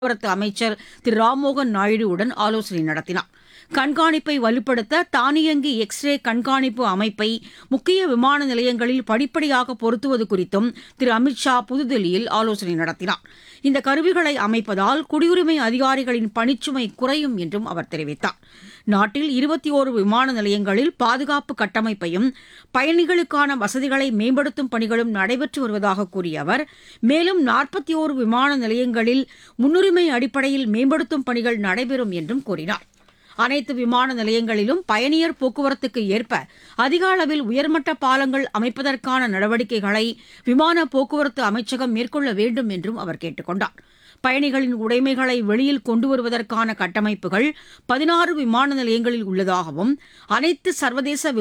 போக்குவரத்து அமைச்சர் திரு ராம்மோகன் நாயுடுவுடன் ஆலோசனை நடத்தினார் கண்காணிப்பை வலுப்படுத்த தானியங்கி எக்ஸ்ரே கண்காணிப்பு அமைப்பை முக்கிய விமான நிலையங்களில் படிப்படியாக பொருத்துவது குறித்தும் திரு அமித் ஷா புதுதில்லியில் ஆலோசனை நடத்தினார் இந்த கருவிகளை அமைப்பதால் குடியுரிமை அதிகாரிகளின் பணிச்சுமை குறையும் என்றும் அவர் தெரிவித்தார் நாட்டில் இருபத்தி ஓரு விமான நிலையங்களில் பாதுகாப்பு கட்டமைப்பையும் பயணிகளுக்கான வசதிகளை மேம்படுத்தும் பணிகளும் நடைபெற்று வருவதாக கூறிய அவர் மேலும் நாற்பத்தி ஓரு விமான நிலையங்களில் முன்னுரிமை அடிப்படையில் மேம்படுத்தும் பணிகள் நடைபெறும் என்றும் கூறினார் அனைத்து விமான நிலையங்களிலும் பயணியர் போக்குவரத்துக்கு ஏற்ப அதிக அளவில் உயர்மட்ட பாலங்கள் அமைப்பதற்கான நடவடிக்கைகளை விமான போக்குவரத்து அமைச்சகம் மேற்கொள்ள வேண்டும் என்றும் அவர் கேட்டுக் கொண்டார் பயணிகளின் உடைமைகளை வெளியில் கொண்டு வருவதற்கான கட்டமைப்புகள் பதினாறு விமான நிலையங்களில் உள்ளதாகவும் அனைத்து சர்வதேச